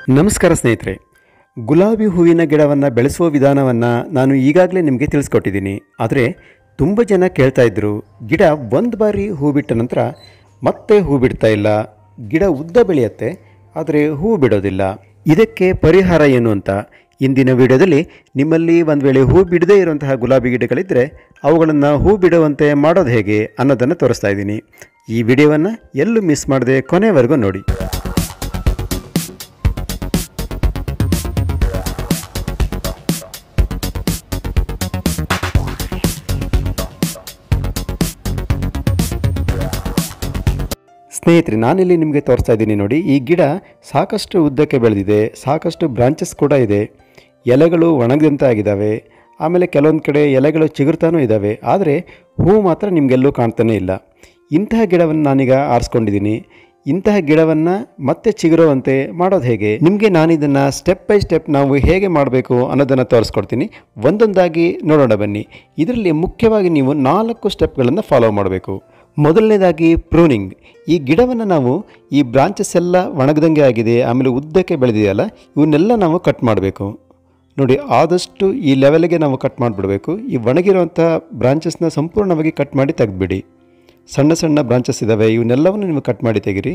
ನಮಸ್ಕಾರ ಸ್ನೇಹಿತರೆ ಗುಲಾಬಿ ಹೂವಿನ ಗಿಡವನ್ನು ಬೆಳೆಸುವ ವಿಧಾನವನ್ನು ನಾನು ಈಗಾಗಲೇ ನಿಮಗೆ ತಿಳಿಸ್ಕೊಟ್ಟಿದ್ದೀನಿ ಆದರೆ ತುಂಬ ಜನ ಕೇಳ್ತಾ ಇದ್ದರು ಗಿಡ ಒಂದು ಬಾರಿ ಹೂ ಬಿಟ್ಟ ನಂತರ ಮತ್ತೆ ಹೂ ಬಿಡ್ತಾ ಇಲ್ಲ ಗಿಡ ಉದ್ದ ಬೆಳೆಯುತ್ತೆ ಆದರೆ ಹೂ ಬಿಡೋದಿಲ್ಲ ಇದಕ್ಕೆ ಪರಿಹಾರ ಏನು ಅಂತ ಇಂದಿನ ವಿಡಿಯೋದಲ್ಲಿ ನಿಮ್ಮಲ್ಲಿ ಒಂದು ವೇಳೆ ಹೂ ಬಿಡದೇ ಇರುವಂತಹ ಗುಲಾಬಿ ಗಿಡಗಳಿದ್ದರೆ ಅವುಗಳನ್ನು ಹೂ ಬಿಡುವಂತೆ ಮಾಡೋದು ಹೇಗೆ ಅನ್ನೋದನ್ನು ತೋರಿಸ್ತಾ ಇದ್ದೀನಿ ಈ ವಿಡಿಯೋವನ್ನು ಎಲ್ಲೂ ಮಿಸ್ ಮಾಡದೆ ಕೊನೆವರೆಗೂ ನೋಡಿ ಸ್ನೇಹಿತರೆ ನಾನಿಲ್ಲಿ ನಿಮಗೆ ತೋರಿಸ್ತಾ ಇದ್ದೀನಿ ನೋಡಿ ಈ ಗಿಡ ಸಾಕಷ್ಟು ಉದ್ದಕ್ಕೆ ಬೆಳೆದಿದೆ ಸಾಕಷ್ಟು ಬ್ರಾಂಚಸ್ ಕೂಡ ಇದೆ ಎಲೆಗಳು ಒಣಗದಂತೆ ಆಗಿದ್ದಾವೆ ಆಮೇಲೆ ಕೆಲವೊಂದು ಕಡೆ ಎಲೆಗಳು ಚಿಗುರ್ತಾನೂ ಇದ್ದಾವೆ ಆದರೆ ಹೂ ಮಾತ್ರ ನಿಮಗೆಲ್ಲೂ ಕಾಣ್ತಾನೇ ಇಲ್ಲ ಇಂತಹ ಗಿಡವನ್ನು ನಾನೀಗ ಆರಿಸ್ಕೊಂಡಿದ್ದೀನಿ ಇಂತಹ ಗಿಡವನ್ನು ಮತ್ತೆ ಚಿಗುರುವಂತೆ ಮಾಡೋದು ಹೇಗೆ ನಿಮಗೆ ನಾನಿದನ್ನು ಸ್ಟೆಪ್ ಬೈ ಸ್ಟೆಪ್ ನಾವು ಹೇಗೆ ಮಾಡಬೇಕು ಅನ್ನೋದನ್ನು ತೋರಿಸ್ಕೊಡ್ತೀನಿ ಒಂದೊಂದಾಗಿ ನೋಡೋಣ ಬನ್ನಿ ಇದರಲ್ಲಿ ಮುಖ್ಯವಾಗಿ ನೀವು ನಾಲ್ಕು ಸ್ಟೆಪ್ಗಳನ್ನು ಫಾಲೋ ಮಾಡಬೇಕು ಮೊದಲನೇದಾಗಿ ಪ್ರೂನಿಂಗ್ ಈ ಗಿಡವನ್ನು ನಾವು ಈ ಬ್ರಾಂಚಸ್ ಎಲ್ಲ ಒಣಗದಂಗೆ ಆಗಿದೆ ಆಮೇಲೆ ಉದ್ದಕ್ಕೆ ಬೆಳೆದಿದೆಯಲ್ಲ ಇವನ್ನೆಲ್ಲ ನಾವು ಕಟ್ ಮಾಡಬೇಕು ನೋಡಿ ಆದಷ್ಟು ಈ ಲೆವೆಲ್ಗೆ ನಾವು ಕಟ್ ಮಾಡಿಬಿಡಬೇಕು ಈ ಒಣಗಿರುವಂಥ ಬ್ರಾಂಚಸ್ನ ಸಂಪೂರ್ಣವಾಗಿ ಕಟ್ ಮಾಡಿ ತೆಗೆದುಬಿಡಿ ಸಣ್ಣ ಸಣ್ಣ ಬ್ರಾಂಚಸ್ ಇದ್ದಾವೆ ಇವನ್ನೆಲ್ಲವನ್ನು ನೀವು ಕಟ್ ಮಾಡಿ ತೆಗಿರಿ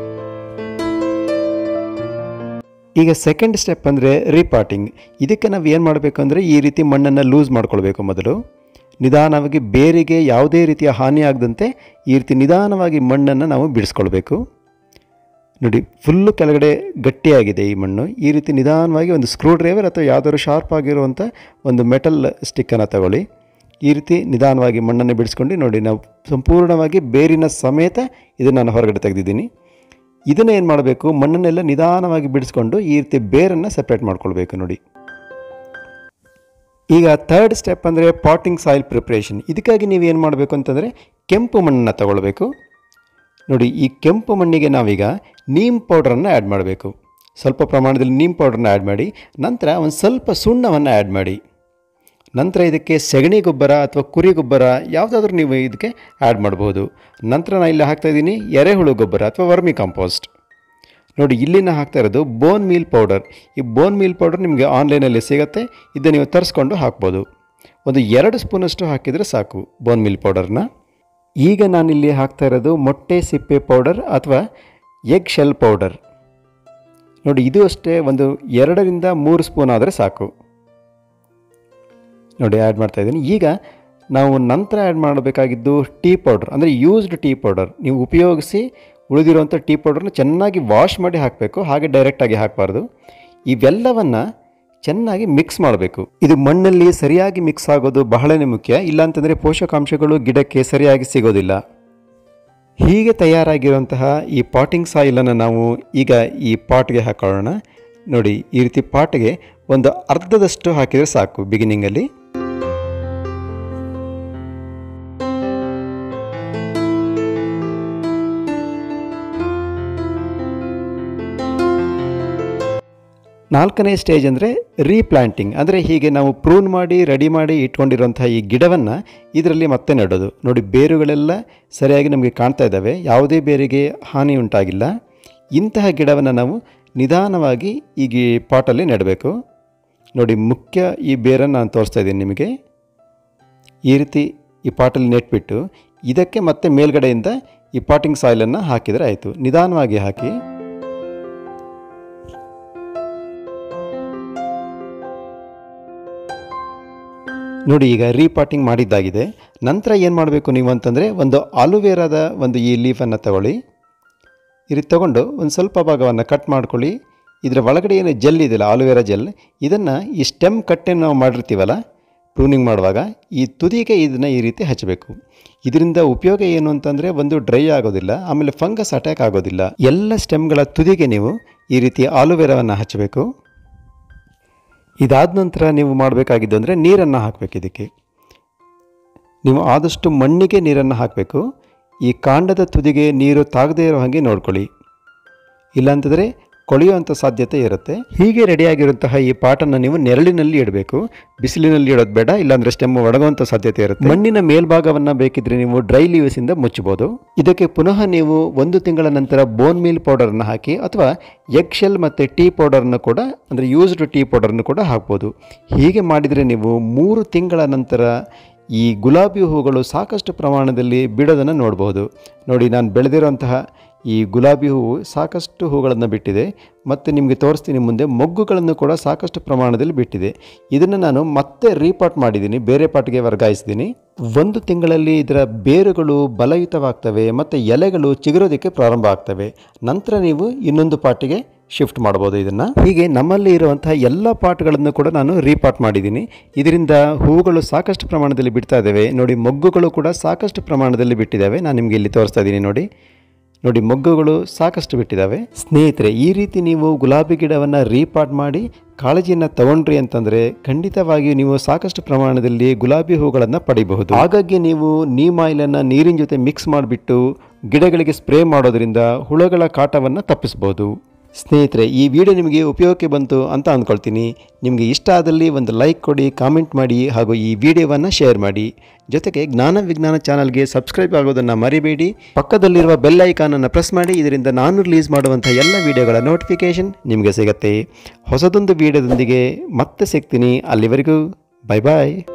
ಈಗ ಸೆಕೆಂಡ್ ಸ್ಟೆಪ್ ಅಂದರೆ ರೀಪಾಟಿಂಗ್ ಇದಕ್ಕೆ ನಾವು ಏನು ಮಾಡಬೇಕು ಅಂದರೆ ಈ ರೀತಿ ಮಣ್ಣನ್ನು ಲೂಸ್ ಮಾಡ್ಕೊಳ್ಬೇಕು ಮೊದಲು ನಿಧಾನವಾಗಿ ಬೇರಿಗೆ ಯಾವುದೇ ರೀತಿಯ ಹಾನಿ ಆಗದಂತೆ ಈ ರೀತಿ ನಿಧಾನವಾಗಿ ಮಣ್ಣನ್ನು ನಾವು ಬಿಡಿಸ್ಕೊಳ್ಬೇಕು ನೋಡಿ ಫುಲ್ಲು ಕೆಳಗಡೆ ಗಟ್ಟಿಯಾಗಿದೆ ಈ ಮಣ್ಣು ಈ ರೀತಿ ನಿಧಾನವಾಗಿ ಒಂದು ಸ್ಕ್ರೂ ಡ್ರೈವರ್ ಅಥವಾ ಯಾವುದಾದ್ರು ಶಾರ್ಪ್ ಆಗಿರುವಂಥ ಒಂದು ಮೆಟಲ್ ಸ್ಟಿಕ್ಕನ್ನು ತಗೊಳ್ಳಿ ಈ ರೀತಿ ನಿಧಾನವಾಗಿ ಮಣ್ಣನ್ನು ಬಿಡಿಸ್ಕೊಂಡು ನೋಡಿ ನಾವು ಸಂಪೂರ್ಣವಾಗಿ ಬೇರಿನ ಸಮೇತ ಇದನ್ನು ನಾನು ಹೊರಗಡೆ ತೆಗೆದಿದ್ದೀನಿ ಇದನ್ನು ಏನು ಮಾಡಬೇಕು ಮಣ್ಣನ್ನೆಲ್ಲ ನಿಧಾನವಾಗಿ ಬಿಡಿಸ್ಕೊಂಡು ಈ ರೀತಿ ಬೇರನ್ನು ಸಪ್ರೇಟ್ ಮಾಡ್ಕೊಳ್ಬೇಕು ನೋಡಿ ಈಗ ಥರ್ಡ್ ಸ್ಟೆಪ್ ಅಂದರೆ ಪಾಟಿಂಗ್ ಸಾಯಿಲ್ ಪ್ರಿಪ್ರೇಷನ್ ಇದಕ್ಕಾಗಿ ನೀವು ಏನು ಮಾಡಬೇಕು ಅಂತಂದರೆ ಕೆಂಪು ಮಣ್ಣನ್ನು ತಗೊಳ್ಬೇಕು ನೋಡಿ ಈ ಕೆಂಪು ಮಣ್ಣಿಗೆ ನಾವೀಗ ನೀಮ್ ಪೌಡ್ರನ್ನು ಆ್ಯಡ್ ಮಾಡಬೇಕು ಸ್ವಲ್ಪ ಪ್ರಮಾಣದಲ್ಲಿ ನೀಮ್ ಪೌಡ್ರನ್ನ ಆ್ಯಡ್ ಮಾಡಿ ನಂತರ ಒಂದು ಸ್ವಲ್ಪ ಸುಣ್ಣವನ್ನು ಆ್ಯಡ್ ಮಾಡಿ ನಂತರ ಇದಕ್ಕೆ ಸಗಣಿ ಗೊಬ್ಬರ ಅಥವಾ ಕುರಿ ಗೊಬ್ಬರ ಯಾವುದಾದ್ರೂ ನೀವು ಇದಕ್ಕೆ ಆ್ಯಡ್ ಮಾಡ್ಬೋದು ನಂತರ ನಾನು ಇಲ್ಲಿ ಹಾಕ್ತಾಯಿದ್ದೀನಿ ಎರೆಹುಳು ಗೊಬ್ಬರ ಅಥವಾ ವರ್ಮಿ ಕಾಂಪೋಸ್ಟ್ ನೋಡಿ ಇಲ್ಲಿ ನಾನು ಹಾಕ್ತಾ ಇರೋದು ಬೋನ್ ಮೀಲ್ ಪೌಡರ್ ಈ ಬೋನ್ ಮೀಲ್ ಪೌಡರ್ ನಿಮಗೆ ಆನ್ಲೈನಲ್ಲಿ ಸಿಗುತ್ತೆ ಇದನ್ನು ನೀವು ತರಿಸ್ಕೊಂಡು ಹಾಕ್ಬೋದು ಒಂದು ಎರಡು ಸ್ಪೂನಷ್ಟು ಹಾಕಿದರೆ ಸಾಕು ಬೋನ್ ಮೀಲ್ ಪೌಡರ್ನ ಈಗ ನಾನಿಲ್ಲಿ ಹಾಕ್ತಾ ಇರೋದು ಮೊಟ್ಟೆ ಸಿಪ್ಪೆ ಪೌಡರ್ ಅಥವಾ ಎಗ್ ಶೆಲ್ ಪೌಡರ್ ನೋಡಿ ಇದು ಅಷ್ಟೇ ಒಂದು ಎರಡರಿಂದ ಮೂರು ಸ್ಪೂನ್ ಆದರೆ ಸಾಕು ನೋಡಿ ಆ್ಯಡ್ ಮಾಡ್ತಾ ಇದ್ದೀನಿ ಈಗ ನಾವು ನಂತರ ಆ್ಯಡ್ ಮಾಡಬೇಕಾಗಿದ್ದು ಟೀ ಪೌಡರ್ ಅಂದರೆ ಯೂಸ್ಡ್ ಟೀ ಪೌಡರ್ ನೀವು ಉಪಯೋಗಿಸಿ ಉಳಿದಿರುವಂಥ ಟೀ ಪೌಡರ್ನ ಚೆನ್ನಾಗಿ ವಾಶ್ ಮಾಡಿ ಹಾಕಬೇಕು ಹಾಗೆ ಡೈರೆಕ್ಟಾಗಿ ಹಾಕಬಾರ್ದು ಇವೆಲ್ಲವನ್ನು ಚೆನ್ನಾಗಿ ಮಿಕ್ಸ್ ಮಾಡಬೇಕು ಇದು ಮಣ್ಣಲ್ಲಿ ಸರಿಯಾಗಿ ಮಿಕ್ಸ್ ಆಗೋದು ಬಹಳನೇ ಮುಖ್ಯ ಇಲ್ಲಾಂತಂದರೆ ಪೋಷಕಾಂಶಗಳು ಗಿಡಕ್ಕೆ ಸರಿಯಾಗಿ ಸಿಗೋದಿಲ್ಲ ಹೀಗೆ ತಯಾರಾಗಿರುವಂತಹ ಈ ಪಾಟಿಂಗ್ ಸಾಯಿಲನ್ನು ನಾವು ಈಗ ಈ ಪಾಟ್ಗೆ ಹಾಕೊಳ್ಳೋಣ ನೋಡಿ ಈ ರೀತಿ ಪಾಟ್ಗೆ ಒಂದು ಅರ್ಧದಷ್ಟು ಹಾಕಿದರೆ ಸಾಕು ಬಿಗಿನಿಂಗಲ್ಲಿ ನಾಲ್ಕನೇ ಸ್ಟೇಜ್ ಅಂದರೆ ರೀಪ್ಲಾಂಟಿಂಗ್ ಅಂದರೆ ಹೀಗೆ ನಾವು ಪ್ರೂನ್ ಮಾಡಿ ರೆಡಿ ಮಾಡಿ ಇಟ್ಕೊಂಡಿರೋಂಥ ಈ ಗಿಡವನ್ನು ಇದರಲ್ಲಿ ಮತ್ತೆ ನೆಡೋದು ನೋಡಿ ಬೇರುಗಳೆಲ್ಲ ಸರಿಯಾಗಿ ನಮಗೆ ಕಾಣ್ತಾ ಇದ್ದಾವೆ ಯಾವುದೇ ಬೇರಿಗೆ ಹಾನಿ ಉಂಟಾಗಿಲ್ಲ ಇಂತಹ ಗಿಡವನ್ನು ನಾವು ನಿಧಾನವಾಗಿ ಈಗ ಈ ಪಾಟಲ್ಲಿ ನೆಡಬೇಕು ನೋಡಿ ಮುಖ್ಯ ಈ ಬೇರನ್ನು ನಾನು ತೋರಿಸ್ತಾ ಇದ್ದೀನಿ ನಿಮಗೆ ಈ ರೀತಿ ಈ ಪಾಟಲ್ಲಿ ನೆಟ್ಬಿಟ್ಟು ಇದಕ್ಕೆ ಮತ್ತೆ ಮೇಲ್ಗಡೆಯಿಂದ ಈ ಪಾಟಿಂಗ್ ಸಾಯಿಲನ್ನು ಹಾಕಿದರೆ ಆಯಿತು ನಿಧಾನವಾಗಿ ಹಾಕಿ ನೋಡಿ ಈಗ ರೀಪಾಟಿಂಗ್ ಮಾಡಿದ್ದಾಗಿದೆ ನಂತರ ಏನು ಮಾಡಬೇಕು ನೀವು ಅಂತಂದರೆ ಒಂದು ಆಲುವೇರಾದ ಒಂದು ಈ ಲೀಫನ್ನು ತಗೊಳ್ಳಿ ಈ ರೀತಿ ತೊಗೊಂಡು ಒಂದು ಸ್ವಲ್ಪ ಭಾಗವನ್ನು ಕಟ್ ಮಾಡ್ಕೊಳ್ಳಿ ಇದರ ಒಳಗಡೆ ಏನು ಜೆಲ್ ಇದೆಯಲ್ಲ ಆಲುವೇರಾ ಜೆಲ್ ಇದನ್ನು ಈ ಸ್ಟೆಮ್ ಕಟ್ಟನ್ನು ನಾವು ಮಾಡಿರ್ತೀವಲ್ಲ ಪ್ರೂನಿಂಗ್ ಮಾಡುವಾಗ ಈ ತುದಿಗೆ ಇದನ್ನು ಈ ರೀತಿ ಹಚ್ಚಬೇಕು ಇದರಿಂದ ಉಪಯೋಗ ಏನು ಅಂತಂದರೆ ಒಂದು ಡ್ರೈ ಆಗೋದಿಲ್ಲ ಆಮೇಲೆ ಫಂಗಸ್ ಅಟ್ಯಾಕ್ ಆಗೋದಿಲ್ಲ ಎಲ್ಲ ಸ್ಟೆಮ್ಗಳ ತುದಿಗೆ ನೀವು ಈ ರೀತಿ ಆಲುವೇರಾವನ್ನು ಹಚ್ಚಬೇಕು ಇದಾದ ನಂತರ ನೀವು ಮಾಡಬೇಕಾಗಿದ್ದು ಅಂದರೆ ನೀರನ್ನು ಹಾಕಬೇಕು ಇದಕ್ಕೆ ನೀವು ಆದಷ್ಟು ಮಣ್ಣಿಗೆ ನೀರನ್ನು ಹಾಕಬೇಕು ಈ ಕಾಂಡದ ತುದಿಗೆ ನೀರು ತಾಗದೇ ಇರೋ ಹಾಗೆ ನೋಡ್ಕೊಳ್ಳಿ ಇಲ್ಲಾಂತಂದರೆ ಕೊಳೆಯುವಂಥ ಸಾಧ್ಯತೆ ಇರುತ್ತೆ ಹೀಗೆ ರೆಡಿಯಾಗಿರುವಂತಹ ಈ ಪಾಟನ್ನು ನೀವು ನೆರಳಿನಲ್ಲಿ ಇಡಬೇಕು ಬಿಸಿಲಿನಲ್ಲಿ ಇಡೋದು ಬೇಡ ಇಲ್ಲಾಂದ್ರೆ ಸ್ಟೆಮ್ ಒಣಗುವಂಥ ಸಾಧ್ಯತೆ ಇರುತ್ತೆ ಮಣ್ಣಿನ ಮೇಲ್ಭಾಗವನ್ನು ಬೇಕಿದ್ರೆ ನೀವು ಡ್ರೈ ಲೀವ್ಸಿಂದ ಮುಚ್ಚಬಹುದು ಇದಕ್ಕೆ ಪುನಃ ನೀವು ಒಂದು ತಿಂಗಳ ನಂತರ ಬೋನ್ ಮೀಲ್ ಪೌಡರ್ನ ಹಾಕಿ ಅಥವಾ ಎಗ್ ಶೆಲ್ ಮತ್ತು ಟೀ ಪೌಡರ್ನ ಕೂಡ ಅಂದರೆ ಯೂಸ್ಡ್ ಟೀ ಪೌಡರ್ನ ಕೂಡ ಹಾಕ್ಬೋದು ಹೀಗೆ ಮಾಡಿದರೆ ನೀವು ಮೂರು ತಿಂಗಳ ನಂತರ ಈ ಗುಲಾಬಿ ಹೂಗಳು ಸಾಕಷ್ಟು ಪ್ರಮಾಣದಲ್ಲಿ ಬಿಡೋದನ್ನು ನೋಡ್ಬೋದು ನೋಡಿ ನಾನು ಬೆಳೆದಿರುವಂತಹ ಈ ಗುಲಾಬಿ ಹೂವು ಸಾಕಷ್ಟು ಹೂಗಳನ್ನು ಬಿಟ್ಟಿದೆ ಮತ್ತು ನಿಮಗೆ ತೋರಿಸ್ತೀನಿ ಮುಂದೆ ಮೊಗ್ಗುಗಳನ್ನು ಕೂಡ ಸಾಕಷ್ಟು ಪ್ರಮಾಣದಲ್ಲಿ ಬಿಟ್ಟಿದೆ ಇದನ್ನು ನಾನು ಮತ್ತೆ ರೀಪಾಟ್ ಮಾಡಿದ್ದೀನಿ ಬೇರೆ ಪಾಟ್ಗೆ ವರ್ಗಾಯಿಸಿದ್ದೀನಿ ಒಂದು ತಿಂಗಳಲ್ಲಿ ಇದರ ಬೇರುಗಳು ಬಲಯುತವಾಗ್ತವೆ ಮತ್ತು ಎಲೆಗಳು ಚಿಗುರೋದಕ್ಕೆ ಪ್ರಾರಂಭ ಆಗ್ತವೆ ನಂತರ ನೀವು ಇನ್ನೊಂದು ಪಾಟಿಗೆ ಶಿಫ್ಟ್ ಮಾಡ್ಬೋದು ಇದನ್ನು ಹೀಗೆ ನಮ್ಮಲ್ಲಿ ಇರುವಂತಹ ಎಲ್ಲ ಪಾಟ್ಗಳನ್ನು ಕೂಡ ನಾನು ರೀಪಾಟ್ ಮಾಡಿದ್ದೀನಿ ಇದರಿಂದ ಹೂಗಳು ಸಾಕಷ್ಟು ಪ್ರಮಾಣದಲ್ಲಿ ಬಿಡ್ತಾ ಇದ್ದಾವೆ ನೋಡಿ ಮೊಗ್ಗುಗಳು ಕೂಡ ಸಾಕಷ್ಟು ಪ್ರಮಾಣದಲ್ಲಿ ಬಿಟ್ಟಿದ್ದಾವೆ ನಾನು ನಿಮಗೆ ಇಲ್ಲಿ ತೋರಿಸ್ತಾ ಇದ್ದೀನಿ ನೋಡಿ ನೋಡಿ ಮೊಗ್ಗುಗಳು ಸಾಕಷ್ಟು ಬಿಟ್ಟಿದ್ದಾವೆ ಸ್ನೇಹಿತರೆ ಈ ರೀತಿ ನೀವು ಗುಲಾಬಿ ಗಿಡವನ್ನು ರೀಪಾಟ್ ಮಾಡಿ ಕಾಳಜಿಯನ್ನು ತಗೊಂಡ್ರಿ ಅಂತಂದರೆ ಖಂಡಿತವಾಗಿಯೂ ನೀವು ಸಾಕಷ್ಟು ಪ್ರಮಾಣದಲ್ಲಿ ಗುಲಾಬಿ ಹೂಗಳನ್ನು ಪಡಿಬಹುದು ಹಾಗಾಗಿ ನೀವು ನೀಮ್ ಆಯಿಲನ್ನು ನೀರಿನ ಜೊತೆ ಮಿಕ್ಸ್ ಮಾಡಿಬಿಟ್ಟು ಗಿಡಗಳಿಗೆ ಸ್ಪ್ರೇ ಮಾಡೋದ್ರಿಂದ ಹುಳಗಳ ಕಾಟವನ್ನು ತಪ್ಪಿಸ್ಬೋದು ಸ್ನೇಹಿತರೆ ಈ ವಿಡಿಯೋ ನಿಮಗೆ ಉಪಯೋಗಕ್ಕೆ ಬಂತು ಅಂತ ಅಂದ್ಕೊಳ್ತೀನಿ ನಿಮಗೆ ಇಷ್ಟ ಆದಲ್ಲಿ ಒಂದು ಲೈಕ್ ಕೊಡಿ ಕಾಮೆಂಟ್ ಮಾಡಿ ಹಾಗೂ ಈ ವಿಡಿಯೋವನ್ನು ಶೇರ್ ಮಾಡಿ ಜೊತೆಗೆ ಜ್ಞಾನ ವಿಜ್ಞಾನ ಚಾನಲ್ಗೆ ಸಬ್ಸ್ಕ್ರೈಬ್ ಆಗೋದನ್ನು ಮರಿಬೇಡಿ ಪಕ್ಕದಲ್ಲಿರುವ ಬೆಲ್ ಐಕಾನನ್ನು ಪ್ರೆಸ್ ಮಾಡಿ ಇದರಿಂದ ನಾನು ರಿಲೀಸ್ ಮಾಡುವಂಥ ಎಲ್ಲ ವಿಡಿಯೋಗಳ ನೋಟಿಫಿಕೇಷನ್ ನಿಮಗೆ ಸಿಗುತ್ತೆ ಹೊಸದೊಂದು ವಿಡಿಯೋದೊಂದಿಗೆ ಮತ್ತೆ ಸಿಗ್ತೀನಿ ಅಲ್ಲಿವರೆಗೂ ಬೈ ಬಾಯ್